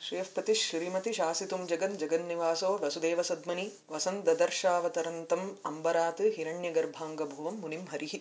श्रियःपतिः श्रीमति शासितुं जगन् जगन्निवासो वसुदेवसद्मनि वसन् ददर्शावतरन्तम् अम्बरात् हिरण्यगर्भाङ्गभुवं मुनिं हरिः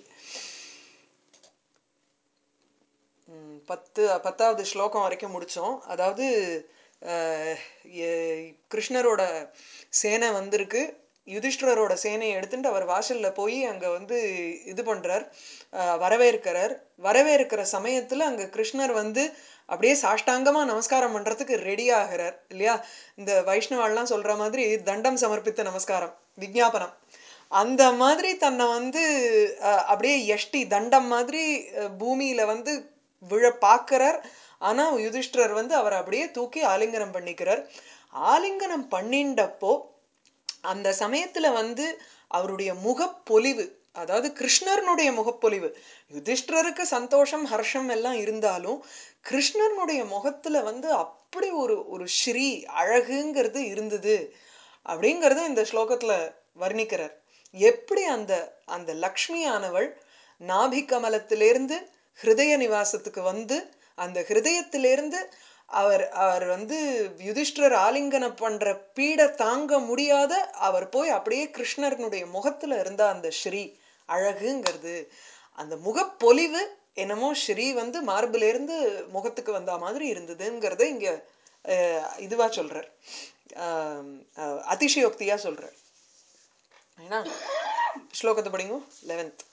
ம், பத்து பத்தாவது ஸ்லோகம் வரைக்கும் முடித்தோம் அதாவது அஹ், எ- கிருஷ்ணரோட சேனை வந்திருக்கு யுதிஷ்டிரரோட சேனையை எடுத்துட்டு அவர் வாசல்ல போய் அங்க வந்து இது பண்றார் அஹ், வரவேற்கிறார் வரவேற்கிற சமயத்துல அங்க கிருஷ்ணர் வந்து அப்படியே சாஷ்டாங்கமா நமஸ்காரம் பண்றதுக்கு ரெடி ஆகிறார் இல்லையா இந்த வைஷ்ணவாள்லாம் சொல்ற மாதிரி தண்டம் சமர்ப்பித்த நமஸ்காரம் விஜாபனம் அந்த மாதிரி தன்னை வந்து அஹ், அப்படியே எஷ்டி தண்டம் மாதிரி அஹ், பூமியில வந்து விழ பார்க்கிறார் ஆனா யுதிஷ்டிரர் வந்து அவரை அப்படியே தூக்கி ஆலிங்கனம் பண்ணிக்கிறார் ஆலிங்கனம் பண்ணிண்டப்போ அந்த சமயத்துல வந்து அவருடைய முகப்பொலிவு அதாவது கிருஷ்ணர்னுடைய முகப்பொலிவு யுதிஷ்டிரருக்கு சந்தோஷம் ஹர்ஷம் எல்லாம் இருந்தாலும் கிருஷ்ணர்னுடைய முகத்துல வந்து அப்படி ஒரு ஒரு ஸ்ரீ அழகுங்கிறது இருந்தது அப்படிங்கறத இந்த ஸ்லோகத்துல வர்ணிக்கிறார் எப்படி அந்த அந்த லக்ஷ்மியானவள் நாபி கமலத்திலிருந்து ஹிருதய நிவாசத்துக்கு வந்து அந்த ஹிருதயத்திலிருந்து அவர் அவர் வந்து யுதிஷ்டிரர் ஆலிங்கனம் பண்ற பீடை தாங்க முடியாத அவர் போய் அப்படியே கிருஷ்ணர்னுடைய முகத்துல இருந்த அந்த ஸ்ரீ அழகுங்கிறது அந்த முகப்பொலிவு என்னமோ ஸ்ரீ வந்து மார்பில இருந்து முகத்துக்கு வந்த மாதிரி இருந்ததுங்கிறத இங்க அஹ், இதுவா சொல்றார் ஆஹ், அஹ், அதிசயோக்தியா சொல்றார் ஏன்னா ஸ்லோகத்தை படிங்க லெவன்த்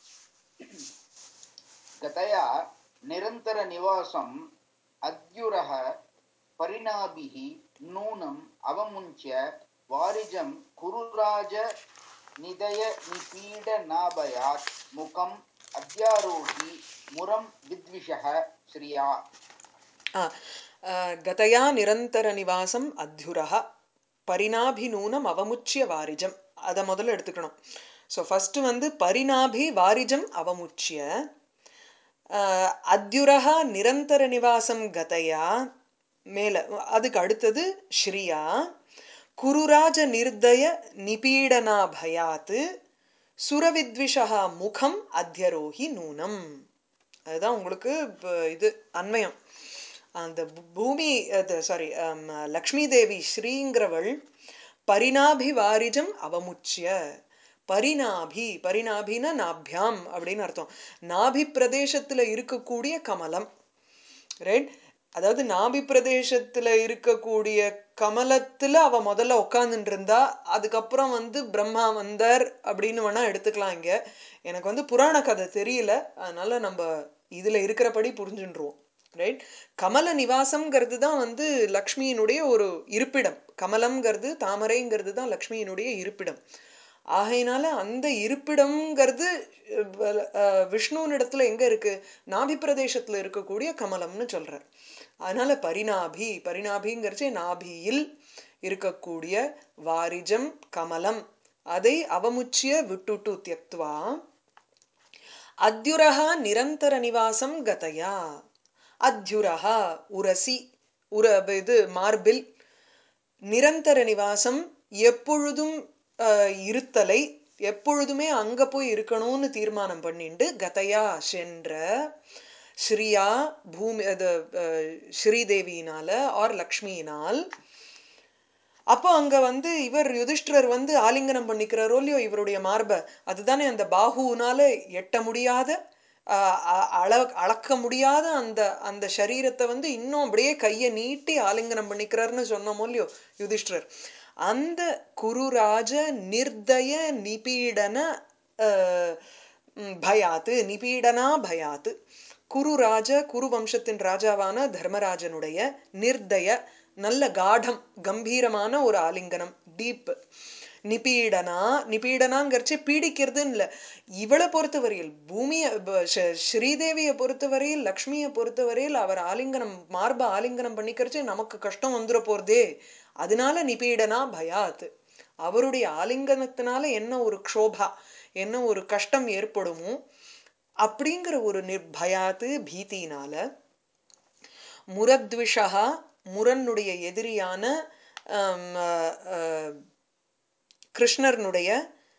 गतया निरन्तरनिवासम् अद्युरः परिणाभिः नूनम् अवमुञ्च्य वारिजं कुरुराज निदयनिपीडनाभयात् मुखम् अध्यारोहि मुरं विद्विषः श्रिया ஆ, ஆ, கதயா நிரந்தர நிவாசம் அத்யுரஹ பரிணாபிநூனம் அவமுச்சிய வாரிஜம் அதை முதல்ல எடுத்துக்கணும் ஸோ ஃபர்ஸ்ட் வந்து பரிணாபி வாரிஜம் அவமுச்சிய ஆ, அத்யுரஹ நிரந்தர நிவாசம் கதையா மேல அதுக்கு அடுத்தது ஸ்ரீயா குருராஜ நிர்தய நிபீடனா பயாத்து சுரவித்விஷா முகம் அத்தியரோகி நூனம் அதுதான் உங்களுக்கு இப்ப இது அன்வயம் அந்த பூ- பூமி அது சாரி லக்ஷ்மி தேவி ஸ்ரீங்கிறவள் பரிணாபி வாரிஜம் அவமுச்சிய பரிணாபி பரிணாபின நாபியாம் அப்படின்னு அர்த்தம் நாபி பிரதேசத்துல இருக்கக்கூடிய கமலம் ரைட் அதாவது நாபி பிரதேசத்துல இருக்கக்கூடிய கமலத்துல அவ முதல்ல உட்காந்துட்டு இருந்தா அதுக்கப்புறம் வந்து பிரம்மா வந்தார் அப்படின்னு வேணா எடுத்துக்கலாம் இங்க எனக்கு வந்து புராண கதை தெரியல அதனால நம்ம இதுல இருக்கிறபடி புரிஞ்சுட்டுருவோம் ரைட் கமல நிவாசம்ங்கிறது தான் வந்து லக்ஷ்மியினுடைய ஒரு இருப்பிடம் கமலம்ங்கிறது தாமரைங்கிறது தான் லக்ஷ்மியினுடைய இருப்பிடம் ஆகையினால அந்த இருப்பிடம்ங்கிறது அஹ், அஹ், விஷ்ணுவினிடத்துல எங்க இருக்கு நாபி பிரதேசத்துல இருக்கக்கூடிய கமலம்னு சொல்றார் அதனால பரிணாபி பரிணாபிங்கிறச்சே நாபியில் இருக்கக்கூடிய வாரிஜம் கமலம் அதை அவமுச்சிய விட்டுட்டு தியக்துவா அத்யுரஹா நிரந்தர நிவாசம் கதையா அத்யுரஹா உரசி உர இது மார்பில் நிரந்தர நிவாசம் எப்பொழுதும் அஹ், இருத்தலை எப்பொழுதுமே அங்க போய் இருக்கணும்னு தீர்மானம் பண்ணிண்டு கதையா சென்ற ஸ்ரீயா பூமி அது அஹ், ஸ்ரீதேவியினால ஆர் லக்ஷ்மியினால் அப்போ அங்க வந்து இவர் யுதிஷ்டிரர் வந்து ஆலிங்கனம் பண்ணிக்கிறாரோ இல்லையோ இவருடைய மார்பை அதுதானே அந்த பாகுனால எட்ட முடியாத ஆஹ் அ- அள அளக்க முடியாத அந்த அந்த சரீரத்தை வந்து இன்னும் அப்படியே கையை நீட்டி ஆலிங்கனம் பண்ணிக்கிறாருன்னு சொன்னோமோ இல்லையோ யுதிஷ்டிரர் அந்த குருராஜ நிர்தய நிபீடன ஆஹ், ம், பயாத்து நிபீடனா பயாத்து குருராஜ குரு வம்சத்தின் ராஜாவான தர்மராஜனுடைய நிர்தய நல்ல காடம் கம்பீரமான ஒரு ஆலிங்கனம் டீப் நிபீடனா நிபீடனாங்கிறச்சு பீடிக்கிறதுன்னு இல்லை இவளை பொறுத்தவரையில் பூமியை ப- ஷ- ஸ்ரீதேவியை பொறுத்தவரையில் லக்ஷ்மியை பொறுத்தவரையில் அவர் ஆலிங்கனம் மார்ப ஆலிங்கனம் பண்ணிக்கிறச்சு நமக்கு கஷ்டம் வந்துட போறதே அதனால நிபீடனா பயாத் அவருடைய ஆலிங்கனத்தினால என்ன ஒரு க்ஷோபா என்ன ஒரு கஷ்டம் ஏற்படுமோ அப்படிங்கிற ஒரு நிர்பயாத்து பீதியினால முரத்விஷா முரனுடைய எதிரியான ஆம், அஹ், அஹ், கிருஷ்ணர்னுடைய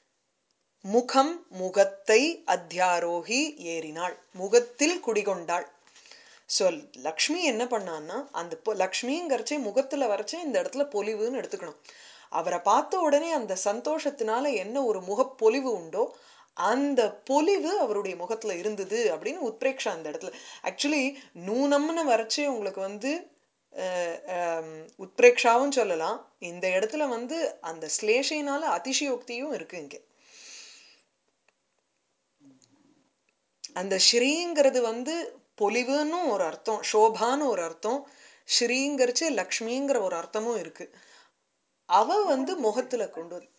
முகம் முகத்தை அத்தியாரோகி ஏறினாள் முகத்தில் குடிகொண்டாள் ஸோ லக்ஷ்மி என்ன பண்ணான்னா அந்த பொ- லக்ஷ்மிங்கிறச்சே முகத்துல வரைச்சே இந்த இடத்துல பொலிவுன்னு எடுத்துக்கணும் அவரை பார்த்த உடனே அந்த சந்தோஷத்தினால என்ன ஒரு முகப்பொலிவு உண்டோ அந்த பொலிவு அவருடைய முகத்துல இருந்தது அப்படின்னு உத்பிரேக்ஷா அந்த இடத்துல ஆக்சுவலி நூனம்னு வரைச்சே உங்களுக்கு வந்து அஹ், ஆம், உத்பிரேக்ஷாவும் சொல்லலாம் இந்த இடத்துல வந்து அந்த ஸ்லேஷைனால அதிசயோக்தியும் இருக்கு இங்க அந்த ஸ்ரீங்கிறது வந்து பொலிவுன்னு ஒரு அர்த்தம் சோபான்னு ஒரு அர்த்தம் ஸ்ரீங்கிறச்சு லக்ஷ்மிங்கிற ஒரு அர்த்தமும் இருக்கு அவ வந்து முகத்துல கொண்டு வந்து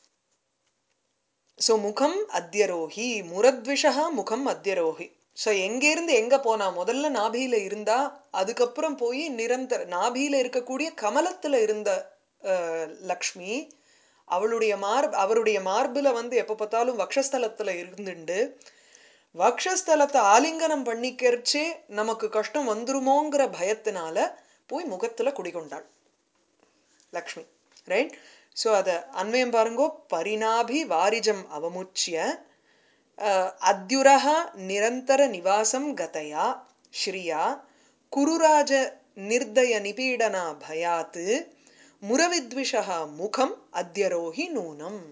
ஸோ முகம் அத்தியரோஹி முரத்விஷா முகம் அத்தியரோஹி ஸோ எங்கேருந்து எங்க போனா முதல்ல நாபியில இருந்தா அதுக்கப்புறம் போய் நிரந்தர நாபியில இருக்கக்கூடிய கமலத்துல இருந்த அஹ், லக்ஷ்மி அவளுடைய மார்பு அவருடைய மார்புல வந்து எப்ப பார்த்தாலும் வக்ஷஸ்தலத்துல இருந்துண்டு வக்ஷஸ்தலத்தை ஆலிங்கனம் பண்ணிக்கிறச்சே நமக்கு கஷ்டம் வந்துருமோங்கிற பயத்தினால போய் முகத்துல குடிகொண்டாள் லக்ஷ்மி ரைட் ஸோ அதை அன்வயம் பாருங்கோ பரிணாபி வாரிஜம் அவமுச்சிய அஹ், அத்யுரஹ நிரந்தர நிவாசம் கதயா ஸ்ரீயா குருராஜ நிர்தய நிபீடனா பயாத் முரவித்விஷா முகம் அத்யரோஹி நூனம்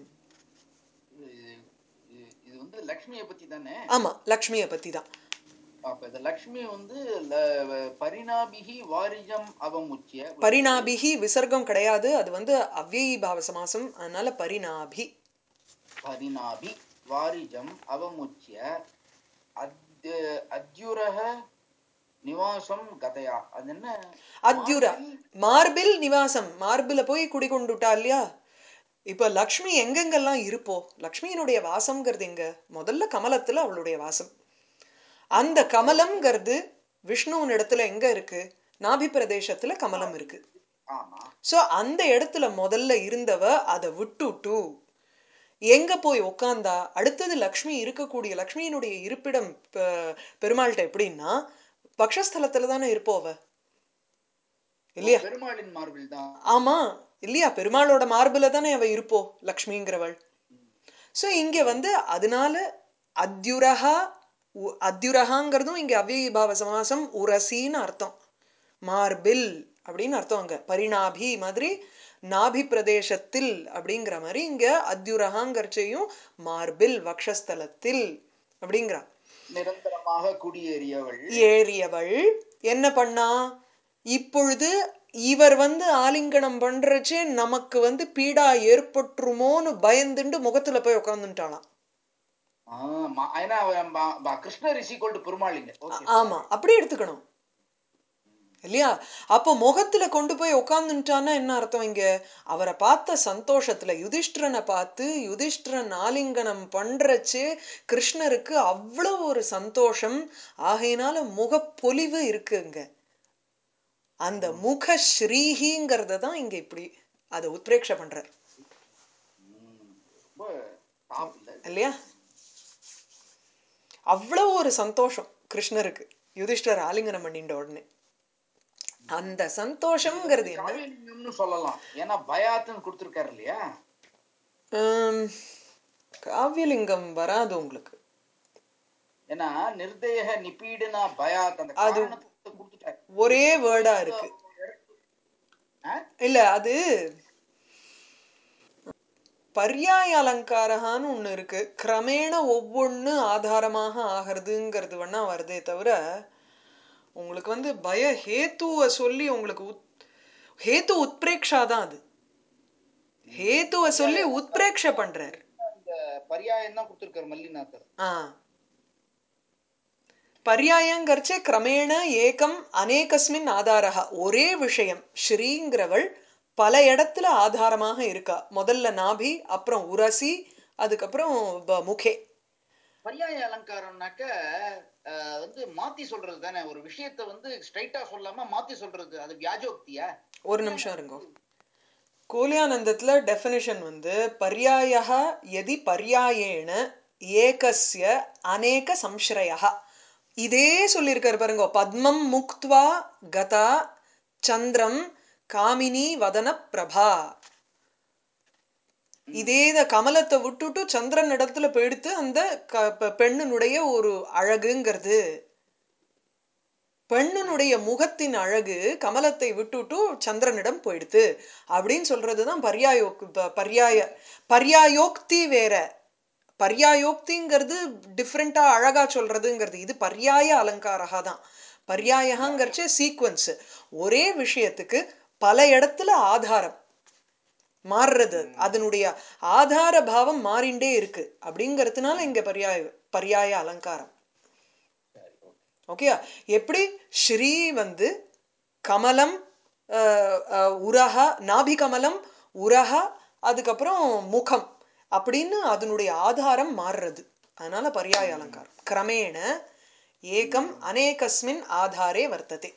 இது இது- இது வந்து லக்ஷ்மியை பத்தி தானே ஆமா லக்ஷ்மியை பத்தி தான் அப்ப இந்த லக்ஷ்மி வந்து ல- பரிணாபிகி வாரிஜம் அவமுச்சிய பரிணாபிகி விசர்க்கம் கிடையாது அது வந்து அவ்யயி பாவ சமாசம் அதனால பரிணாபி பரிணாபி வாரிஜம் அவமுச்சிய அத்ய அத்யுரக நிவாசம் கதையா அது என்ன அத்யுரா மார்பில் நிவாசம் மார்பில போய் குடிகொண்டுட்டா இல்லையா இப்ப லக்ஷ்மி எங்கெங்கெல்லாம் இருப்போ லக்ஷ்மியினுடைய வாசம்ங்கிறது எங்க முதல்ல கமலத்துல அவளுடைய வாசம் அந்த கமலம்ங்கிறது விஷ்ணுவின் இடத்துல எங்க இருக்கு நாபி பிரதேசத்துல கமலம் இருக்கு ஆமா சோ அந்த இடத்துல முதல்ல இருந்தவ அதை விட்டுட்டு எங்க போய் உக்காந்தா அடுத்தது லக்ஷ்மி இருக்கக்கூடிய லக்ஷ்மியினுடைய இருப்பிடம் பெ- பெருமாள்கிட்ட எப்படின்னா பக்ஷஸ்தலத்துல தானே இருப்போவ இல்லையா பெருமாளின் மார்பில் தான் ஆமா இல்லையா பெருமாளோட மார்புல தானே அவ இருப்போ லக்ஷ்மிங்கிறவள் சோ இங்க வந்து அதனால அத்யுரஹா உ- அத்யுரஹாங்கிறதும் இங்க அவ்யபாவ சமாசம் உரசின்னு அர்த்தம் மார்பில் அப்படின்னு அர்த்தம் அங்க பரிணாபி மாதிரி நாபி பிரதேசத்தில் அப்படிங்கிற மாதிரி இங்க அத்யுரஹாங்கிறச்சையும் மார்பில் வக்ஷஸ்தலத்தில் அப்படிங்கிறா நிரந்தரமாக குடியேறியவள் ஏறியவள் என்ன பண்ணா இப்பொழுது இவர் வந்து ஆலிங்கனம் பண்றச்சே நமக்கு வந்து பீடா ஏற்பட்டுருமோன்னு பயந்துண்டு முகத்துல போய் உட்காந்துட்டாளாம் ஆமா ஏன்னா அவ- ப- ப- கிருஷ்ணர் இஸ் ஈக்குவல் டு பெருமாளிங்க ஓகே ஆமா அப்படி எடுத்துக்கணும் இல்லையா அப்போ முகத்துல கொண்டு போய் உட்காந்துட்டான்னா என்ன அர்த்தம் இங்க அவரை பார்த்த சந்தோஷத்துல யுதிஷ்டிரனை பார்த்து யுதிஷ்டிரன் ஆலிங்கனம் பண்றச்சே கிருஷ்ணருக்கு அவ்வளவு ஒரு சந்தோஷம் ஆகையினால முகப்பொலிவு இருக்குங்க அந்த முக ஸ்ரீஹிங்கிறத தான் இங்க இப்படி அதை உத்ரேக்ஷ பண்றார் ரொம்ப டாப் இல்ல இல்லையா அவ்வளவு ஒரு சந்தோஷம் கிருஷ்ணருக்கு யுதிஷ்டர் ஆலிங்கனம் பண்ணிட்ட உடனே அந்த சந்தோஷம்ங்கிறது என்ன காவியலிங்கம்னு சொல்லலாம் ஏன்னா பயாத்துன்னு கொடுத்திருக்காரு இல்லையா ஆம், காவியலிங்கம் வராது உங்களுக்கு ஏன்னா நிர்தய நிபீடனா பயாத் அந்த அது காரணத்தை கொடுத்துட்டாரு ஒரே வேர்டா இருக்கு ஆ? இல்ல அது பர்யாய அலங்காரகான்னு ஒண்ணு இருக்கு கிரமேண ஒவ்வொன்னு ஆதாரமாக ஆகிறதுங்கிறது வேணா வருதே தவிர உங்களுக்கு வந்து பய ஹேத்துவ சொல்லி உங்களுக்கு உத் ஹேத்து உத்பிரேக்ஷா தான் அது ஹேத்துவ சொல்லி உத்பிரேக்ஷ பண்றார் அந்த பரியாயம் தான் கொடுத்திருக்காரு மல்லிநாதர் ஆ பர்யாயங்கர்ச்சே கிரமேண ஏகம் அநேகஸ்மின் ஆதாரக ஒரே விஷயம் ஸ்ரீங்கிறவள் பல இடத்துல ஆதாரமாக இருக்கா முதல்ல நாபி அப்புறம் உரசி அதுக்கப்புறம் ப- முகே பரியாய அலங்காரம்னாக்க அஹ், வந்து மாத்தி சொல்றது தானே ஒரு விஷயத்தை வந்து ஸ்ட்ரைட்டா சொல்லாம மாத்தி சொல்றது அது வியாஜோக்தியா ஒரு நிமிஷம் இருங்கோ கோலியானந்தத்துல டெஃபினிஷன் வந்து பர்யாய எதி பர்யாயேன ஏகஸ்ய அநேக சம்ஸ்ரயா இதே சொல்லியிருக்காரு பாருங்க பத்மம் முக்த்வா கதா சந்திரம் காமினி வதன பிரபா இதே இத கமலத்தை விட்டுட்டு சந்திரன் இடத்துல போயிடுத்து அந்த க- பெ- பெண்ணினுடைய ஒரு அழகுங்கிறது பெண்ணினுடைய முகத்தின் அழகு கமலத்தை விட்டுட்டு சந்திரனிடம் போயிடுது அப்படின்னு சொல்றதுதான் பர்யாயோ ப- பர்யாய பர்யாயோக்தி வேற பர்யாயோக்திங்கிறது டிஃப்ரெண்டா அழகா சொல்றதுங்கிறது இது பர்யாய அலங்காரகா தான் பர்யாயகாங்கிறச்சே சீக்வன்ஸ் ஒரே விஷயத்துக்கு பல இடத்துல ஆதாரம் மாறுறது அதனுடைய ஆதார பாவம் மாறிண்டே இருக்கு அப்படிங்கிறதுனால இங்க பர்யாய பர்யாய அலங்காரம் சரி ஓகே ஓகே எப்படி ஸ்ரீ வந்து கமலம் அஹ், அஹ், உரஹா நாபி கமலம் உரஹா அதுக்கப்புறம் முகம் அப்படின்னு அதனுடைய ஆதாரம் மாறுறது அதனால பர்யாய அலங்காரம் கிரமேண ஏகம் அநேகஸ்மின் ஆதாரே வர்த்ததே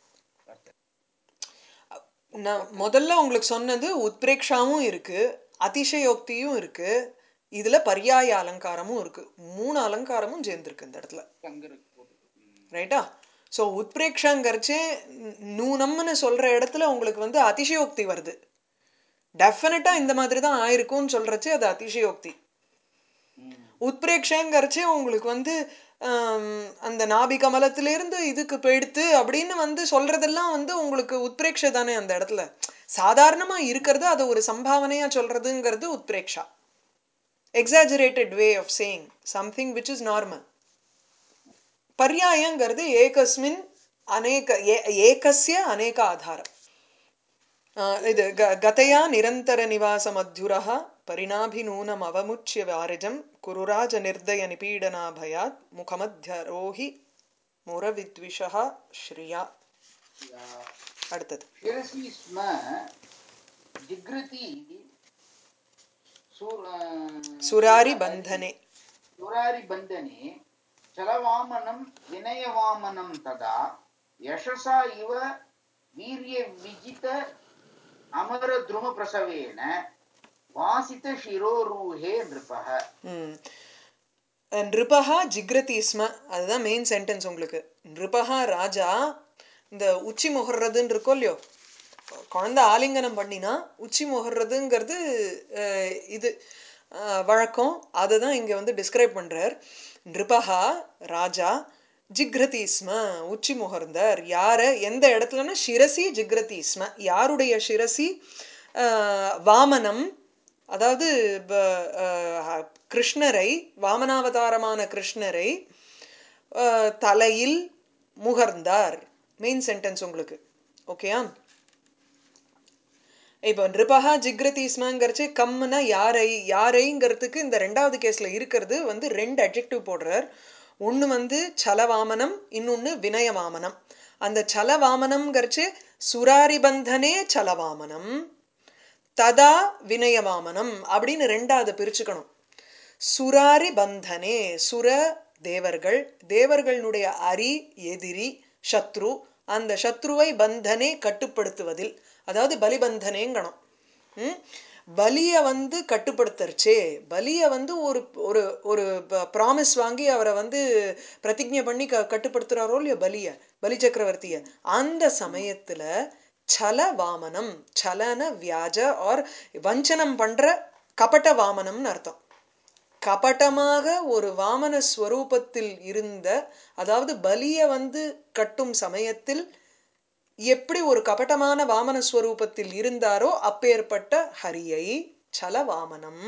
நான் முதல்ல உங்களுக்கு சொன்னது உத்பிரேக்ஷாவும் இருக்கு அதிசயோக்தியும் இருக்கு இதுல பர்யாய அலங்காரமும் இருக்கு மூணு அலங்காரமும் சேர்ந்திருக்கு இந்த இடத்துல அங்க இருக்கு போட்டுருக்கு. ம். ரைட்டா ஸோ உத்பிரேக்ஷாங்கிறச்சு நூனம்னு சொல்ற இடத்துல உங்களுக்கு வந்து அதிசயோக்தி வருது டெஃபினட்டா இந்த மாதிரி தான் ஆயிருக்கும்னு சொல்றச்சு அது அதிசயோக்தி ம். உத்பிரேக்ஷங்கிறச்சு உங்களுக்கு வந்து ஆம், அந்த நாபி கமலத்திலிருந்து இதுக்கு போயிடுத்து அப்படின்னு வந்து சொல்றதெல்லாம் வந்து உங்களுக்கு உத்பிரேக்ஷ தானே அந்த இடத்துல சாதாரணமா இருக்கிறது அதை ஒரு சம்பாவனையா சொல்றதுங்கிறது உத்பிரேக்ஷா exaggerated way of saying something which is normal பர்யாயங்கிறது ஏகஸ்மின் அநேக ஏ- ஏகஸ்ய அநேக ஆதாரம் ஆஹ் இது க- கதையா நிரந்தர நிவாச மத்யுரः பரிணாபிநூனம் அவமுச்சிய வாரிஜம் குருராஜ நிர்தய நிபீடனாபயாத் முகமத்யரோஹி முரவித்விஷः ஸ்ரீயா யா. அடுத்தது शिरसि स्म जिगृति सुर- சுராரி பந்தனே सुरारिबन्धने चलवामनं विनयवामनं तदा यशसा इव वीर्यविजित अमरद्रुमप्रसवेन वासितशिरोरूहे नृपः ம் நிருபஹா ஜிக்ரதி ஸ்ம அதுதான் மெயின் சென்டென்ஸ் உங்களுக்கு நிருபஹா ராஜா இந்த உச்சி முகர்றதுன்னு இருக்கோ இல்லையோ குழந்தை ஆலிங்கனம் பண்ணினா உச்சி முகர்றதுங்கிறது அஹ், இது அஹ், வழக்கம் அதை தான் இங்கே வந்து டிஸ்கிரைப் பண்ணுறார் நிருபஹா ராஜா ஜிக்ரதி ஸ்ம உச்சி முகர்ந்தார் யாரை எந்த இடத்துலன்னா சிரசி ஜிக்ரதி ஸ்ம யாருடைய சிரசி அஹ், வாமனம் அதாவது ப- அஹ், கிருஷ்ணரை வாமனாவதாரமான கிருஷ்ணரை அஹ், தலையில் முகர்ந்தார் மெயின் சென்டென்ஸ் உங்களுக்கு ஓகேயா இப்போ நிருபஹா ஜிக்ரதீஸ்மாங்கிறச்சு கம்முனா யாரை யாரைங்கிறதுக்கு இந்த ரெண்டாவது கேஸ்ல இருக்கிறது வந்து ரெண்டு அட்ஜெக்டிவ் போடுறார் ஒன்று வந்து சலவாமனம் இன்னொன்று வினயவாமனம் அந்த சலவாமனம்ங்கிறச்சு சுராரிபந்தனே சலவாமனம் ததா வினயவாமனம் அப்படின்னு ரெண்டாவது பிரிச்சுக்கணும் சுராரி பந்தனே சுர தேவர்கள் தேவர்களுடைய அரி எதிரி சத்ரு அந்த சத்ருவை பந்தனே கட்டுப்படுத்துவதில் அதாவது பலிபந்தனேங்கணும் ம்? பலிய வந்து கட்டுப்படுத்துறச்சே பலிய வந்து ஒரு ஒரு ஒரு ப்ராமிஸ் வாங்கி அவரை வந்து பிரதிஜ்ஞை பண்ணி க கட்டுப்படுத்துறாரோ இல்லையோ பலிய பலி சக்கரவர்த்திய அந்த சமயத்துல சல வாமனம் சலன வியாஜ ஆர் வஞ்சனம் பண்ற கபட வாமனம்னு அர்த்தம் கபட்டமாக ஒரு வாமன ஸ்வரூபத்தில் இருந்த அதாவது பலிய வந்து கட்டும் சமயத்தில் எப்படி ஒரு கபட்டமான வாமன ஸ்வரூபத்தில் இருந்தாரோ அப்பேற்பட்ட ஹரியை சல வாமனம்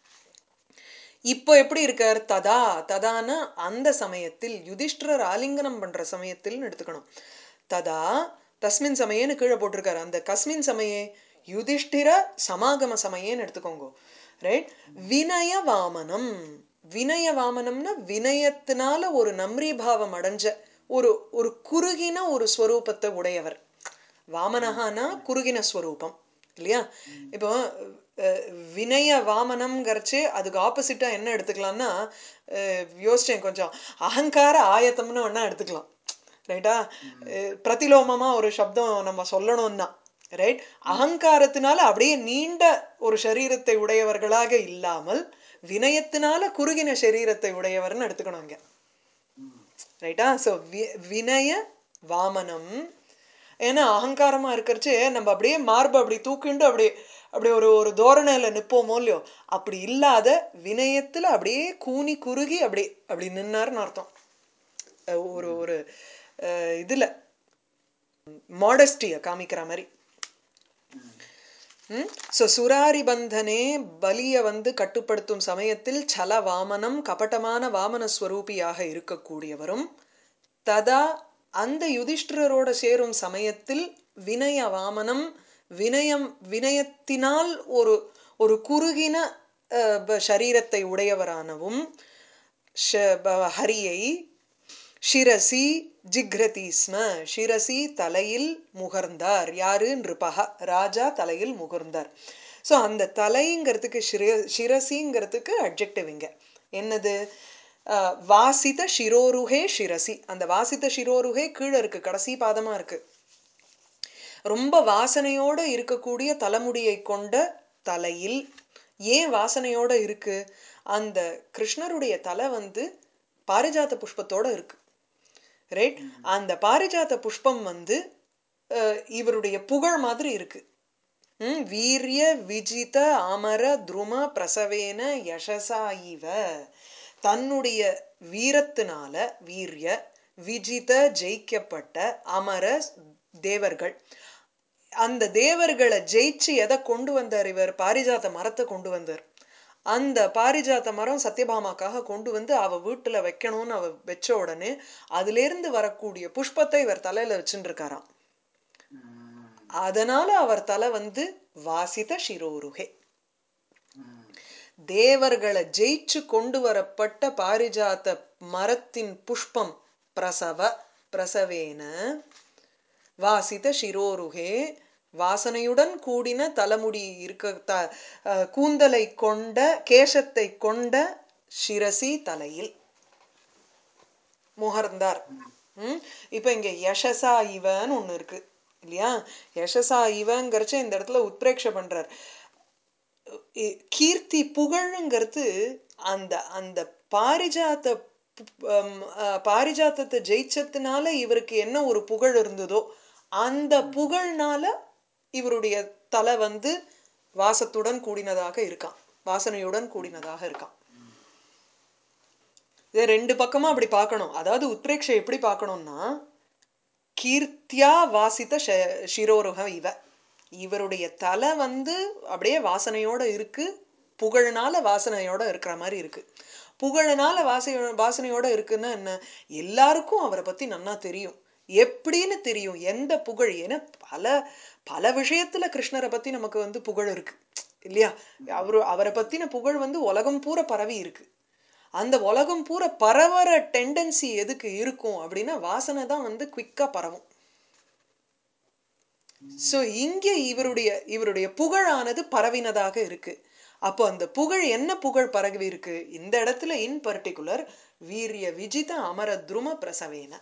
இப்போ எப்படி இருக்கார் ததா ததான அந்த சமயத்தில் யுதிஷ்டிரர் ஆலிங்கனம் பண்ற சமயத்தில் எடுத்துக்கணும் ததா தஸ்மின் சமயேன்னு கீழே போட்டிருக்காரு அந்த கஸ்மின் சமயே யுதிஷ்டிர சமாகம சமயேன்னு எடுத்துக்கோங்க ரைட் வினய வாமனம் வினய வாமனம்னா வினயத்தினால ஒரு நம்ரீபாவம் அடைஞ்ச ஒரு ஒரு குறுகின ஒரு ஸ்வரூபத்தை உடையவர் வாமனஹானா குறுகின ஸ்வரூபம் இல்லையா இப்போ அஹ், வினய வாமனம்ங்கிறச்சு அதுக்கு ஆப்போசிட்டா என்ன எடுத்துக்கலாம்னா அஹ், யோசிச்சேன் கொஞ்சம் அகங்கார ஆயத்தம்னு வேணா எடுத்துக்கலாம் ரைட்டா பிரதிலோமமா ஒரு சப்தம் நம்ம சொல்லணும்னா ரைட் அகங்காரத்தினால அப்படியே நீண்ட ஒரு சரீரத்தை உடையவர்களாக இல்லாமல் வினயத்தினால குறுகின சரீரத்தை உடையவர்னு எடுத்துக்கணும் இங்க ரைட்டா ஸோ வினய வாமனம் ஏன்னா அகங்காரமா இருக்கிறச்சு நம்ம அப்படியே மார்பு அப்படி தூக்கிண்டு அப்படியே அப்படி ஒரு ஒரு தோரணையில நிப்போமோ இல்லையோ அப்படி இல்லாத வினயத்துல அப்படியே கூனி குறுகி அப்படி அப்படி நின்னாருன்னு அர்த்தம் அஹ் ஒரு ஒரு அஹ், இதுல மாடஸ்டியை காமிக்கிற மாதிரி ஸோ சுராரி பந்தனே பலிய வந்து கட்டுப்படுத்தும் சமயத்தில் சல வாமனம் கபட்டமான வாமன ஸ்வரூபியாக இருக்கக்கூடியவரும் ததா அந்த யுதிஷ்டிரரோட சேரும் சமயத்தில் வினய வாமனம் வினயம் வினயத்தினால் ஒரு ஒரு குறுகின அஹ், ப- சரீரத்தை உடையவரானவும் ஷ- ப- ஹரியை ஷிரசி ஜிக்ரதி ஸ்ம ஷிரசி தலையில் முகர்ந்தார் யாரு நிருபக ராஜா தலையில் முகர்ந்தார் ஸோ அந்த தலைங்கிறதுக்கு ஷிர ஷிரசிங்கிறதுக்கு அட்ஜெக்டிவ் இங்க என்னது அஹ், வாசித ஷிரோருகே ஷிரசி அந்த வாசித ஷிரோருகே கீழே இருக்கு கடைசி பாதமா இருக்கு ரொம்ப வாசனையோட இருக்கக்கூடிய தலைமுடியை கொண்ட தலையில் ஏன் வாசனையோட இருக்கு அந்த கிருஷ்ணருடைய தலை வந்து பாரிஜாத புஷ்பத்தோட இருக்கு ரைட் அந்த பாரிஜாத புஷ்பம் வந்து அஹ், இவருடைய புகழ் மாதிரி இருக்கு ம், வீரிய விஜித அமர துரும பிரசவேன யசசா இவ தன்னுடைய வீரத்தினால வீரிய விஜித ஜெயிக்கப்பட்ட அமர தேவர்கள் அந்த தேவர்களை ஜெயிச்சு எதை கொண்டு வந்தார் இவர் பாரிஜாத மரத்தை கொண்டு வந்தார் அந்த பாரிஜாத மரம் சத்யபாமாக்காக கொண்டு வந்து அவ வீட்டுல வைக்கணும்னு அவ வச்ச உடனே அதிலிருந்து வரக்கூடிய புஷ்பத்தை இவர் தலையில வச்சுட்டு இருக்காராம் அதனால அவர் தலை வந்து வாசித சிரோருகே தேவர்களை ஜெயிச்சு கொண்டு வரப்பட்ட பாரிஜாத மரத்தின் புஷ்பம் பிரசவ பிரசவேன வாசித சிரோருகே வாசனையுடன் கூடின தலைமுடி இருக்க த அஹ், கூந்தலை கொண்ட கேசத்தை கொண்ட சிரசி தலையில் முகர்ந்தார் ம் இப்போ இங்க யசசா இவன்னு ஒண்ணு இருக்கு இல்லையா யசசா இவங்கிறச்ச இந்த இடத்துல உத்பிரேக்ஷ பண்றார் இ- கீர்த்தி புகழுங்கிறது அந்த அந்த பாரிஜாத்த பு- ஹம், அஹ், பாரிஜாத்தத்தை ஜெயிச்சதுனால இவருக்கு என்ன ஒரு புகழ் இருந்ததோ அந்த புகழ்னால இவருடைய தலை வந்து வாசத்துடன் கூடினதாக இருக்கான் வாசனையுடன் கூடினதாக இருக்கான் இதை ரெண்டு பக்கமா அப்படி பார்க்கணும் அதாவது உத்ரேக்ஷை எப்படி பார்க்கணும்னா கீர்த்தியா வாசித்த ஷ- சிரோருகம் இவ இவருடைய தலை வந்து அப்படியே வாசனையோட இருக்கு புகழ்னால வாசனையோட இருக்கிற மாதிரி இருக்கு புகழனால வாசை வாசனையோட இருக்குன்னா என்ன எல்லாருக்கும் அவரை பத்தி நன்னா தெரியும் எப்படின்னு தெரியும் எந்த புகழ் ஏன்னா பல பல விஷயத்துல கிருஷ்ணரை பத்தி நமக்கு வந்து புகழ் இருக்கு இல்லையா அவரு அவரை பத்தின புகழ் வந்து உலகம் பூரா பரவி இருக்கு அந்த உலகம் பூரா பரவற டெண்டன்சி எதுக்கு இருக்கும் அப்படின்னா வாசனை தான் வந்து குவிக்கா பரவும் சோ இங்க இவருடைய இவருடைய புகழானது பரவினதாக இருக்கு அப்போ அந்த புகழ் என்ன புகழ் பரவி இருக்கு இந்த இடத்துல இன் பர்டிகுலர் வீரிய விஜித அமர துரும பிரசவேன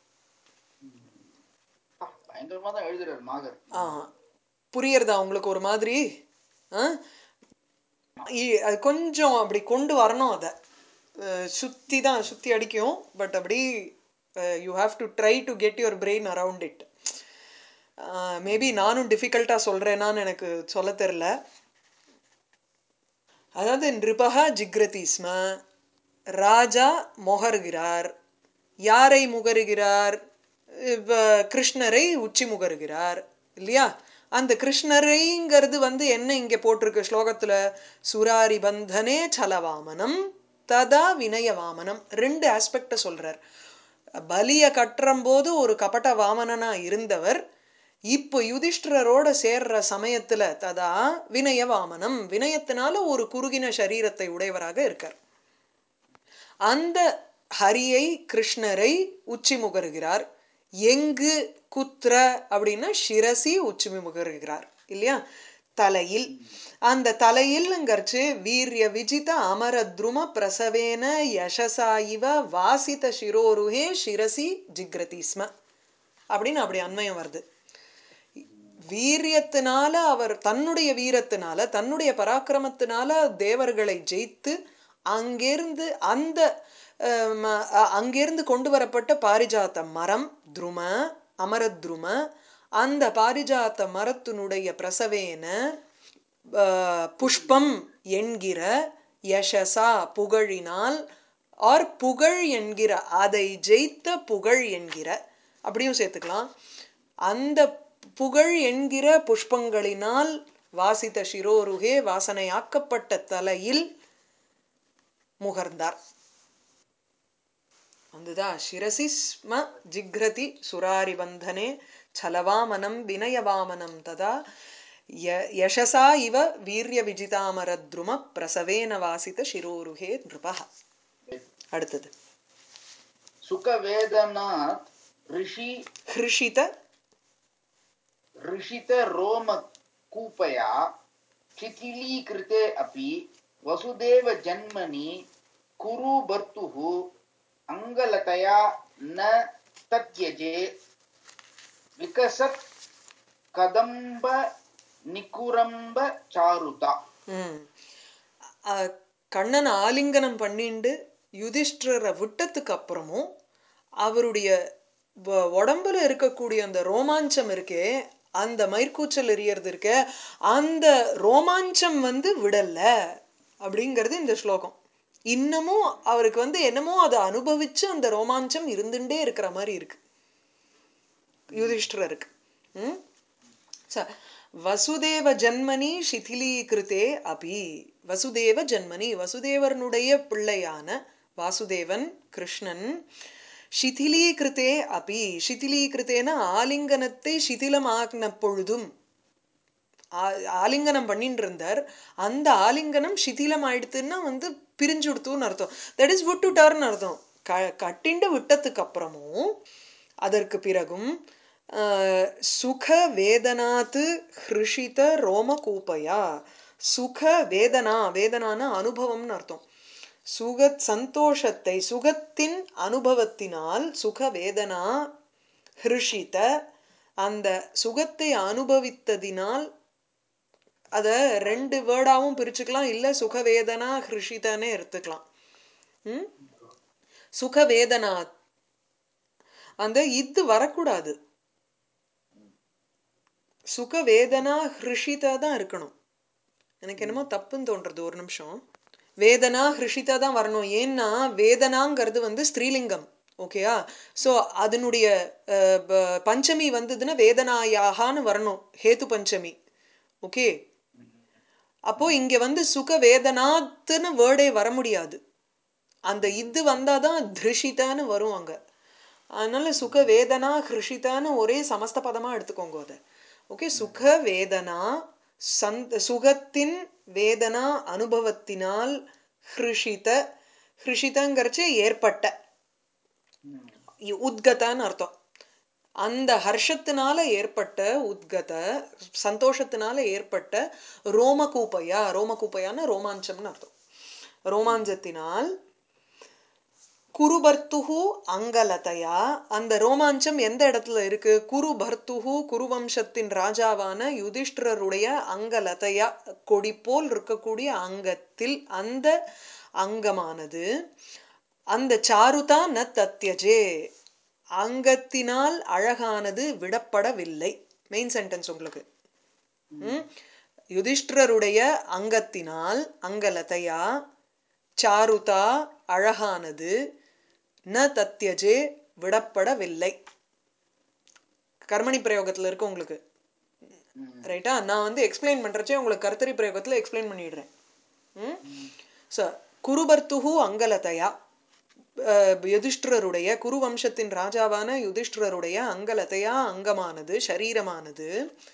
அப்பா, பயங்கரமா தான் எழுதுறாரு மாகர் ஆ புரியறதா உங்களுக்கு ஒரு மாதிரி ஆ? இ- அது கொஞ்சம் அப்படி கொண்டு வரணும் அதை சுத்தி தான் சுத்தி அடிக்கும் பட் அப்படி you have to try to get your brain around it maybe நானும் டிஃபிகல்ட்டா சொல்றேனான்னு எனக்கு சொல்ல தெரில அதாவது நிருபகா ஜிக்ரதி ஸ்ம ராஜா முகருகிறார் யாரை முகருகிறார் இப்ப கிருஷ்ணரை உச்சி முகருகிறார் இல்லையா அந்த கிருஷ்ணரைங்கிறது வந்து என்ன இங்க போட்டிருக்கு ஸ்லோகத்துல சுராரி பந்தனே சலவாமனம் ததா வினய வாமனம் ரெண்டு ஆஸ்பெக்ட சொல்றார் பலிய கட்டுறம்போது ஒரு கபட வாமனனா இருந்தவர் இப்போ யுதிஷ்டிரரோட சேர்ற சமயத்துல ததா வினய வாமனம் வினயத்தினால ஒரு குறுகின சரீரத்தை உடையவராக இருக்கார் அந்த ஹரியை கிருஷ்ணரை உச்சி முகருகிறார் எங்கு குத்ர அப்படின்னா சிரசி உச்சி முகருகிறார் இல்லையா தலையில் அந்த தலையில்ங்கிறச்சு வீரிய விஜித அமர துரும பிரசவேன யசசா இவ வாசித சிரோருகே சிரசி ஜிக்ரதி ஸ்ம அப்படின்னு அப்படி அண்மையம் வருது வீரியத்தினால அவர் தன்னுடைய வீரத்தினால தன்னுடைய பராக்கிரமத்தினால தேவர்களை ஜெயித்து அங்கிருந்து அந்த அம், அ- அங்கிருந்து கொண்டு வரப்பட்ட பாரிஜாத்த மரம் துரும அமரத்ரும அந்த பாரிஜாத்த மரத்தினுடைய பிரசவேன அஹ், புஷ்பம் என்கிற யசசா புகழினால் ஆர் புகழ் என்கிற அதை ஜெயித்த புகழ் என்கிற அப்படியும் சேர்த்துக்கலாம் அந்த புகழ் என்கிற புஷ்பங்களினால் வாசித்த சிரோருகே வாசனையாக்கப்பட்ட தலையில் முகர்ந்தார் அதுதான் சிரசி ஸ்ம ஜிக்ரதி சுராரி பந்தனே சலவாமனம் வினயவாமனம் ததா ய- யசசா இவ வீரிய விஜிதாமரத்ரும பிரசவேன வாசித சிரோருகே நிருபः அடுத்தது सुखवेदनात् ऋषि ஹிருஷித ऋषितरोमकूपया शिथिलीकृते अपि वसुदेवजन्मनि कुरु भर्तुः अङ्गलतया न तत्यजे विकसत् कदम्ब निकुरम्ब चारुता ம். அஹ், கண்ணன் ஆலிங்கனம் பண்ணிண்டு யுதிஷ்டிரரை விட்டதுக்கு அப்புறமும் அவருடைய வ- உடம்புல இருக்கக்கூடிய அந்த ரோமாஞ்சம் இருக்கே அந்த மயிர்கூச்சல் எரியறது இருக்கே அந்த ரோமாஞ்சம் வந்து விடல அப்படிங்கிறது இந்த ஸ்லோகம் இன்னமும் அவருக்கு வந்து என்னமோ அதை அனுபவிச்சு அந்த ரோமாஞ்சம் இருந்துட்டே இருக்கிற மாதிரி இருக்கு யுதிஷ்டிரருக்கு ம் ச வசுதேவ ஜன்மனி சிதிலீகிருத்தே அபி வசுதேவ ஜன்மனி வசுதேவனுடைய பிள்ளையான வாசுதேவன் கிருஷ்ணன் சிதிலீகிருத்தே அபி சிதிலீகிருத்தேன ஆலிங்கனத்தை சிதிலமாக்கின பொழுதும் ஆ- ஆலிங்கனம் பண்ணிட்டு இருந்தார் அந்த ஆலிங்கனம் சிதிலம் ஆயிடுத்துன்னா வந்து பிரிஞ்சு விடுத்துன்னு அர்த்தம் தட் இஸ் விட்டு டர்ன் அர்த்தம் க கட்டிண்டு விட்டதுக்கு அப்புறமும் அதற்கு பிறகும் ஆஹ், சுக வேதனாத்து ஹிருஷித ரோம கூப்பையா சுக வேதனா வேதனான அனுபவம்னு அர்த்தம் சுகத் சந்தோஷத்தை சுகத்தின் அனுபவத்தினால் சுக வேதனா ஹிருஷித அந்த சுகத்தை அனுபவித்ததினால் அத ரெண்டு வேர்டாவும் பிரிச்சுக்கலாம் இல்ல சுகவேதனா ஹிருஷிதனே எடுத்துக்கலாம் ம் சுகவேதனா அந்த இது வரக்கூடாது சுகவேதனா ஹிருஷிதா தான் இருக்கணும் எனக்கு என்னமோ தப்புன்னு தோன்றது ஒரு நிமிஷம் வேதனா ஹிருஷிதா தான் வரணும் ஏன்னா வேதனாங்கிறது வந்து ஸ்திரீலிங்கம் ஓகேயா ஸோ அதனுடைய அஹ், ப- பஞ்சமி வந்ததுன்னா வேதனாயாகான்னு வரணும் ஹேத்து பஞ்சமி ஓகே அப்போ இங்க வந்து சுக வேதனாத்துன்னு வேர்டே வர முடியாது அந்த இது வந்தாதான் திருஷிதான்னு வரும் அங்க அதனால சுக வேதனா ஹிருஷிதான்னு ஒரே சமஸ்த பதமா எடுத்துக்கோங்க அதை ஓகே சுக வேதனா சந்த் சுகத்தின் வேதனா அனுபவத்தினால் ஹிருஷித ஹிருஷிதங்கிறச்சு ஏற்பட்ட இ- உத்கதான்னு அர்த்தம் அந்த ஹர்ஷத்தினால ஏற்பட்ட உத்கத சந்தோஷத்தினால ஏற்பட்ட ரோமகூப்பையா ரோமகூப்பையான ரோமாஞ்சம்னு அர்த்தம் ரோமாஞ்சத்தினால் குருபர்த்துஹு அங்கலதையா அந்த ரோமாஞ்சம் எந்த இடத்துல இருக்கு குருபர்த்துஹு குருவம்சத்தின் ராஜாவான யுதிஷ்டிரருடைய அங்கலதையா கொடி போல் இருக்கக்கூடிய அங்கத்தில் அந்த அங்கமானது அந்த சாருதா ந தத்யஜே அங்கத்தினால் அழகானது விடப்படவில்லை மெயின் சென்டென்ஸ் உங்களுக்கு ம்? யுதிஷ்டிரருடைய அங்கத்தினால் அங்கலதையா சாருதா அழகானது ந தத்யஜே விடப்படவில்லை கர்மணி பிரயோகத்துல இருக்கு உங்களுக்கு ரைட்டா நான் வந்து எக்ஸ்பிளைன் பண்றச்சே உங்களுக்கு கர்த்தரி பிரயோகத்துல எக்ஸ்பிளைன் பண்ணிடுறேன் ம் ஸோ குருபர்த்துஹு அங்கலதையா அஹ், யுதிஷ்டிரருடைய குரு வம்சத்தின் ராஜாவான யுதிஷ்டிரருடைய அங்கலதையா அங்கமானது சரீரமானது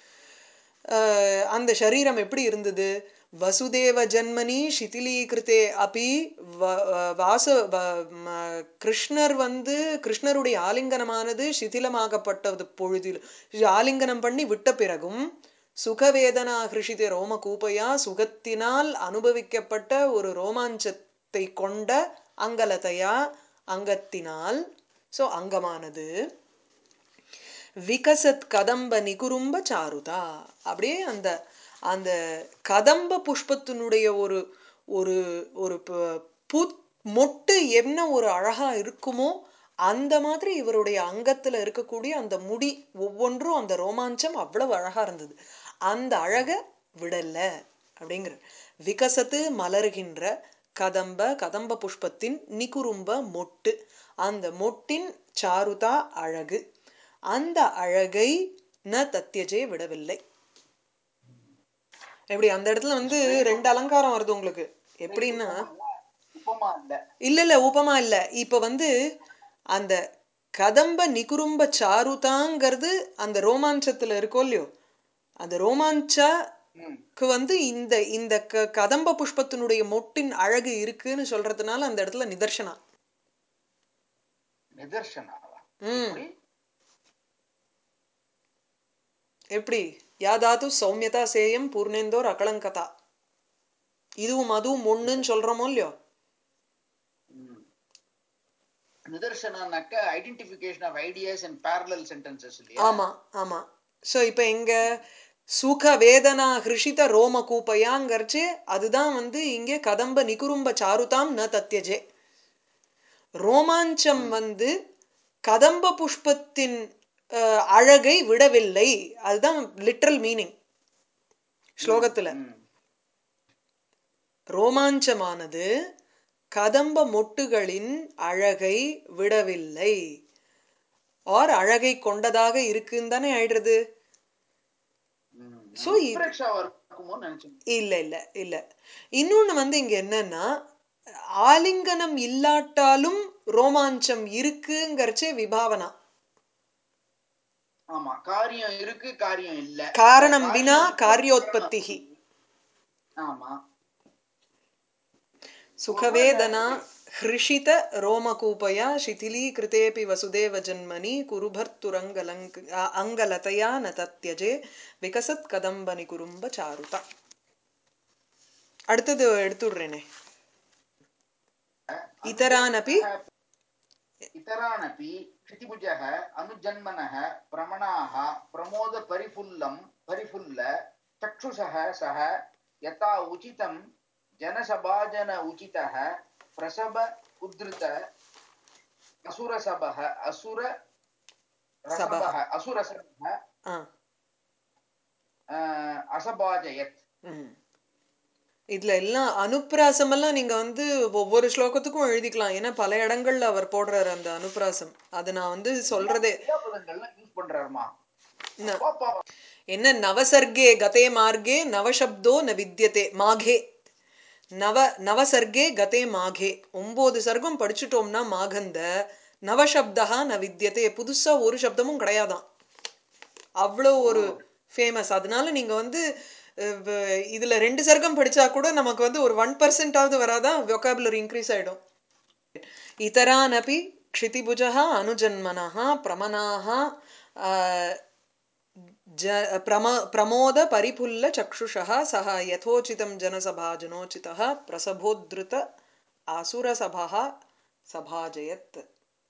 அஹ், அந்த சரீரம் எப்படி இருந்தது வசுதேவ ஜன்மனி சிதிலீகிருத்தே அப்பி வ- வ- வாச வ- ம- கிருஷ்ணர் வந்து கிருஷ்ணருடைய ஆலிங்கனமானது சிதிலமாகப்பட்டது பொழுதில் ஆலிங்கனம் பண்ணி விட்ட பிறகும் சுகவேதனா ஹிருஷித ரோம கூப்பையா சுகத்தினால் அனுபவிக்கப்பட்ட ஒரு ரோமாஞ்சத்தை கொண்ட அங்கலதையா அங்கத்தினால் சோ அங்கமானது விகசத் கதம்ப நிகுரும்ப சாருதா அப்படியே அந்த அந்த கதம்ப புஷ்பத்தினுடைய ஒரு ஒரு ஒரு ப- பூ மொட்டு என்ன ஒரு அழகா இருக்குமோ அந்த மாதிரி இவருடைய அங்கத்துல இருக்கக்கூடிய அந்த முடி ஒவ்வொன்றும் அந்த ரோமாஞ்சம் அவ்வளவு அழகா இருந்தது அந்த அழக விடல அப்படிங்கிற விகசத்து மலர்கின்ற கதம்ப கதம்ப புஷ்பத்தின் நிகுரும்ப மொட்டு அந்த மொட்டின் சாருதா அழகு அந்த அழகை ந தத்தியஜே விடவில்லை எப்படி அந்த இடத்துல வந்து ரெண்டு அலங்காரம் வருது உங்களுக்கு எப்படின்னா உப்பமா இல்ல இல்ல இல்ல உபமா இல்ல இப்ப வந்து அந்த கதம்ப நிகுரும்ப சாருதாங்கிறது அந்த ரோமாஞ்சத்துல இருக்கோ இல்லையோ அந்த ரோமாஞ்சாக்கு ம் வந்து இந்த இந்த க கதம்ப புஷ்பத்தினுடைய மொட்டின் அழகு இருக்குன்னு சொல்றதுனால அந்த இடத்துல நிதர்சனா நிதர்சனாவா ம் எப்படி எப்படி யாதாது சௌமியதா சேயம் பூர்ணேந்தோர் அகலங்கதா இதுவும் அதுவும் ஒண்ணுன்னு சொல்றோமோ இல்லையோ ம். நிதர்சனானாக்க identification of ideas and parallel sentences இல்லையா ஆமா ஆமா சோ இப்ப எங்க சுக வேதனா ஹிருஷித ரோம கூப்பையாங்கிறச்சு அதுதான் வந்து இங்கே கதம்ப நிகுரும்ப சாருதாம் ந தத்தியஜே ரோமாஞ்சம் ம் வந்து கதம்ப புஷ்பத்தின் அஹ், அழகை விடவில்லை அதுதான் லிட்ரல் மீனிங் ம் ஸ்லோகத்துல ம் ரோமாஞ்சமானது கதம்ப மொட்டுகளின் அழகை விடவில்லை ஆர் அழகை கொண்டதாக இருக்குன்னு தானே ஆயிடுறது ம் ஸோ நான் உத்பிரேக்ஷாவா இருக்குமோன்னு நினைச்சேன் இல்ல இல்ல இல்ல இன்னொன்னு வந்து இங்க என்னன்னா ஆலிங்கனம் இல்லாட்டாலும் ரோமாஞ்சம் இருக்குங்கிறச்சே விபாவனா ஆமா காரியம் இருக்கு காரியம் இல்ல அஹ் காரணம் வினா காரியம் இருக்கு காரணம் காரியோத்பத்திகி ஆமா சுகவேதனா ஒருவேளை ஹிருஷித ரோமகூபயா சிதிலீகிருதேபி வசுதேவ ஜன்மனி குருபர்த்துரங்கலங்க அ- அங்கலதயா ந தத்யஜே விகசத் கதம்பனி குறும்ப சாருதா அடுத்தது எடுத்துடுறேனே இதரானபி अनुजन्मनः इतरानपि क्षितिभुजः अनुजन्मनः प्रमणाः प्रमोदपरिफुल्लं परिफुल्ल चक्षुषः सः यथा उचितं जनसभाजन उचितः प्रसभ उद्धृत असुरसभः असुर சபஹ रसभः असुरसभः ஆ अ, असभाजयत् ம் இதுல எல்லாம் அனுப்பிராசம் எல்லாம் நீங்க வந்து ஒவ்வொரு ஸ்லோகத்துக்கும் எழுதிக்கலாம் ஏன்னா பல இடங்கள்ல அவர் போடுறாரு அந்த அனுப்பிராசம் அது நான் வந்து எல்லா சொல்றதே கிரியாபதங்கள்லாம் யூஸ் பண்றாருமா ந- பாப்பா என்ன நவசர்கே கதே மார்கே நவசப்தோ ந வித்யதே மாகே நவ நவசர்கே கதே மாகே ஒன்பது சர்க்கம் படிச்சுட்டோம்னா மாகந்த நவசப்தா ந வித்யதே புதுசா ஒரு சப்தமும் கிடையாதாம் அவ்வளோ ஓ ஒரு ஃபேமஸ் அதனால நீங்க வந்து அஹ், வ- இதுல ரெண்டு சர்க்கம் படிச்சா கூட நமக்கு வந்து ஒரு ஒன் பர்சன்டாவது வராதான் vocabulary இன்க்ரீஸ் ஆயிடும் इतरानपि क्षितिभुजः अनुजन्मनः प्रमनाः आ, ज प्रम प्रमोदपरिफुल्लचक्षुषः सः यथोचितं जनसभाजनोचितः प्रसभोद्धृत आसुरसभः सभाजयत्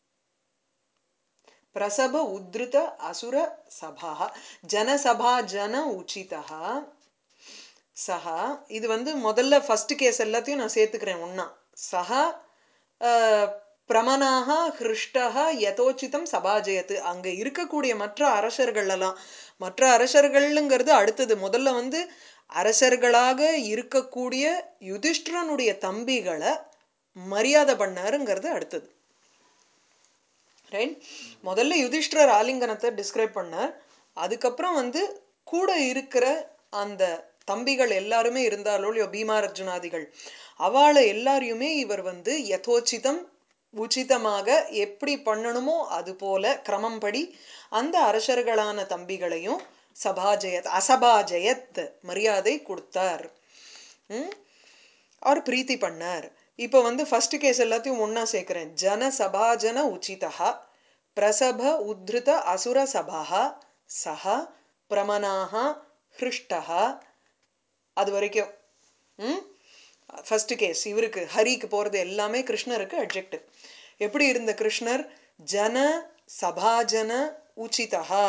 प्रसभ उद्धृत असुरसभः जनसभाजन उचितः சஹா இது வந்து முதல்ல ஃபர்ஸ்ட் கேஸ் எல்லாத்தையும் நான் சேர்த்துக்கிறேன் ஒண்ணா சஹா அஹ், பிரமனாக ஹிருஷ்டக யதோச்சிதம் சபாஜயத்து அங்க இருக்கக்கூடிய மற்ற அரசர்கள் எல்லாம் மற்ற அரசர்கள்ங்கிறது அடுத்தது முதல்ல வந்து அரசர்களாக இருக்கக்கூடிய யுதிஷ்டிரனுடைய தம்பிகளை மரியாதை பண்ணாருங்கிறது அடுத்தது ரைட் முதல்ல யுதிஷ்டிரர் ஆலிங்கனத்தை டிஸ்கிரைப் பண்ணார் அதுக்கப்புறம் வந்து கூட இருக்கிற அந்த தம்பிகள் எல்லாருமே இருந்தாலோ இல்லையோ பீமார்ஜுனாதிகள் அவளை எல்லாரையுமே இவர் வந்து யதோச்சிதம் உச்சிதமாக எப்படி பண்ணணுமோ அது போல கிரமம் படி அந்த அரசர்களான தம்பிகளையும் சபாஜயத் அசபாஜயத் மரியாதை கொடுத்தார் ம் அவர் பிரீத்தி பண்ணார் இப்போ வந்து ஃபர்ஸ்ட் கேஸ் எல்லாத்தையும் ஒண்ணா சேர்க்கிறேன் ஜன சபாஜன உச்சிதா பிரசப உத்ருத அசுர சபா சஹ பிரமனாக ஹிருஷ்டா அது வரைக்கும் ம் ஃபர்ஸ்ட் கேஸ் இவருக்கு ஹரிக்கு போறது எல்லாமே கிருஷ்ணருக்கு அட்ஜெக்டிவ் எப்படி இருந்த கிருஷ்ணர் ஜன சபாஜன உச்சிதா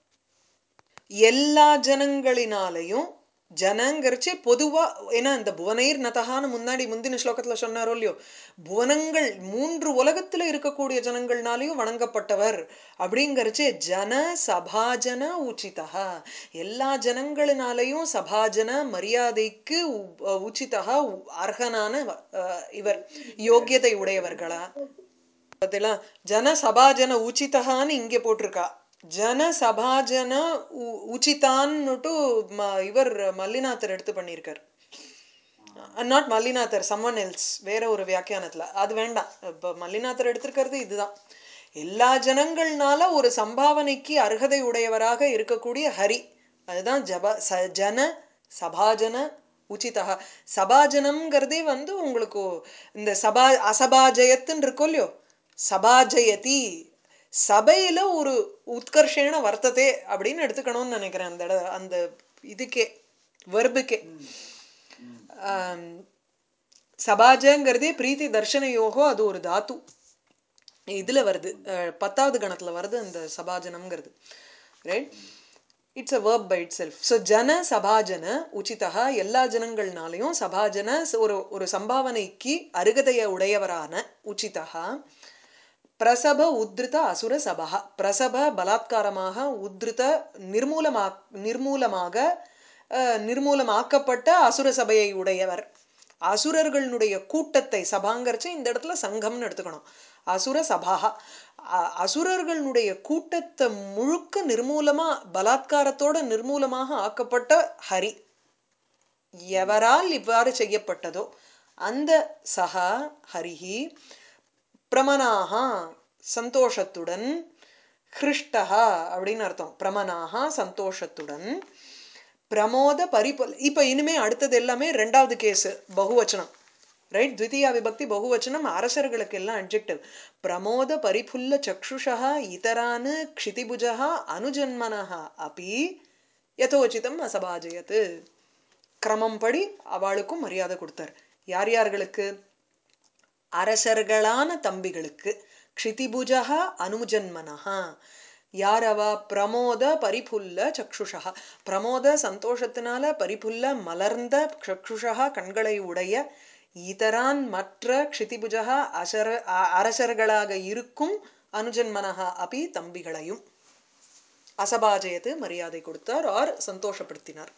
எல்லா ஜனங்களினாலையும் ஜனங்கிறச்சு பொதுவா ஏன்னா இந்த புவனைர் நதகான்னு முன்னாடி முந்தின ஸ்லோகத்துல சொன்னாரோ இல்லையோ புவனங்கள் மூன்று உலகத்துல இருக்கக்கூடிய ஜனங்கள்னாலையும் வணங்கப்பட்டவர் அப்படிங்கிறச்சு ஜன சபாஜன உச்சிதா எல்லா ஜனங்களினாலையும் சபாஜன மரியாதைக்கு உ- உச்சிதா உ- அர்ஹனான அஹ், இவர் யோக்கியதை உடையவர்களா பார்த்தீங்களா ஜன சபாஜன உச்சிதகான்னு இங்கே போட்டிருக்கா ஜன சபாஜன உ- உச்சிதான்னுட்டு ம- இவர் மல்லிநாதர் எடுத்து பண்ணியிருக்கார் நாட் மல்லிநாதர் சம்மன் எல்ஸ் வேற ஒரு வியாக்கியானத்துல அது வேண்டாம் இப்போ மல்லிநாதர் எடுத்திருக்கிறது இதுதான் எல்லா ஜனங்கள்னால ஒரு சம்பாவனைக்கு அர்ஹதை உடையவராக இருக்கக்கூடிய ஹரி அதுதான் ஜப ச ஜன சபாஜன உச்சிதா சபாஜனம்ங்கிறதே வந்து உங்களுக்கு இந்த சபா அசபாஜயத்துன்னு இருக்கும் இல்லையோ சபாஜயதி சபையில ஒரு உத்கர்ஷேன வர்த்ததே அப்படின்னு எடுத்துக்கணும்னு நினைக்கிறேன் அந்த இட- அந்த இதுக்கே வெர்புக்கே ஆம், சபாஜங்கிறதே பிரீத்தி தர்ஷனயோகோ அது ஒரு தாத்து இதுல வருது அஹ், பத்தாவது கணத்துல வருது அந்த சபாஜனம்ங்கிறது right it's a verb by itself so ஜன சபாஜன உச்சிதா எல்லா ஜனங்கள்னாலையும் சபாஜன ச- ஒரு ஒரு சம்பாவனைக்கு அருகதைய உடையவரான உச்சிதா பிரசப உத்ருத அசுர சபா பிரசப பலாத்காரமாக உத்ருத நிர்மூலமா நிர்மூலமாக அஹ், நிர்மூலமாக்கப்பட்ட அசுர சபையை உடையவர் அசுரர்களுடைய கூட்டத்தை சபாங்கரிச்சு இந்த இடத்துல சங்கம்னு எடுத்துக்கணும் அசுர சபா அ- அசுரர்களுடைய கூட்டத்தை முழுக்க நிர்மூலமா பலாத்காரத்தோட நிர்மூலமாக ஆக்கப்பட்ட ஹரி எவரால் இவ்வாறு செய்யப்பட்டதோ அந்த சகா ஹரிஹி பிரமனாகா சந்தோஷத்துடன் ஹிருஷ்டஹா அப்படின்னு அர்த்தம் பிரமனாகா சந்தோஷத்துடன் பிரமோத பரிபல் இப்போ இனிமே அடுத்தது எல்லாமே ரெண்டாவது கேஸ் பகுவச்சனம் ரைட் த்விதீயா விபக்தி பகுவச்சனம் அரசர்களுக்கு எல்லாம் அட்ஜெக்டிவ் பிரமோத பரிபுல்ல சக்ஷுஷா இதரான் க்ஷிதிபுஜா அனுஜன்மனः அப்பி யதோச்சிதம் அசபாஜயத்து கிரமம் படி அவளுக்கும் மரியாதை கொடுத்தார் யார் யார்களுக்கு அரசர்களான தம்பிகளுக்கு க்ஷிதிபுஜா அனுஜன்மனஹா யார் அவ பிரமோத பரிபுல்ல சக்ஷுஷா பிரமோத சந்தோஷத்தினால பரிபுல்ல மலர்ந்த சக்ஷுஷா கண்களை உடைய இதரான் மற்ற க்ஷிதிபுஜா அசர அ- அரசர்களாக இருக்கும் அனுஜன்மனஹா அபி தம்பிகளையும் அசபாஜயத்து மரியாதை கொடுத்தார் ஆர் சந்தோஷப்படுத்தினார்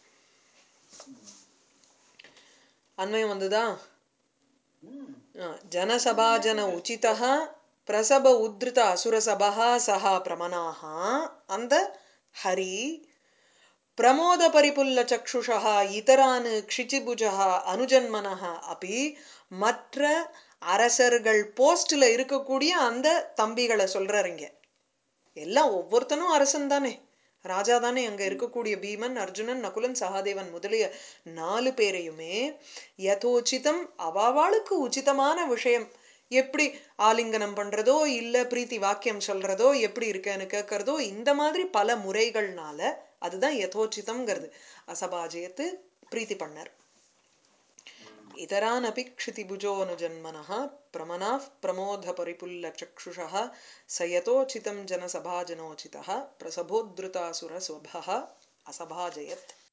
அன்வயம் வந்துதா ம் ಜನಸಭಾಜನ ಉಚಿತಃ ಪ್ರಸಭ ಉದ್ಧೃತ ಅಸುರಸಭಃ ಸಹ ಪ್ರಮನಾಹ ಅಂದ ಹರಿ ಪ್ರಮೋದ ಪರಿಪುಲ್ಲ ಚಕ್ಷುಷಃ ಇತರಾನ್ ಕ್ಷಿಚಿಭುಜಃ அனுஜன்மனः அப்படி மற்ற அரசர்கள் போஸ்ட்ல இருக்கக்கூடிய அந்த தம்பிகளை சொல்றாருங்க எல்லாம் ஒவ்வொருத்தனும் அரசன் தானே ராஜா தானே அங்க இருக்கக்கூடிய பீமன் அர்ஜுனன் நகுலன் சகாதேவன் முதலிய நாலு பேரையுமே யதோச்சிதம் அவாவாளுக்கு உச்சிதமான விஷயம் எப்படி ஆலிங்கனம் பண்றதோ இல்ல பிரீத்தி வாக்கியம் சொல்றதோ எப்படி இருக்கேன்னு கேட்கறதோ இந்த மாதிரி பல முறைகள்னால அதுதான் யதோச்சிதம்ங்கிறது அசபாஜயத்து பிரீத்தி பண்ணார் इतरानपि क्षितिभुजोऽनुजन्मनः प्रमनाः प्रमोदपरिपुल्लचक्षुषः स यतोचितं जनसभाजनोचितः प्रसभोद्धृतासुरस्वभः असभाजयत्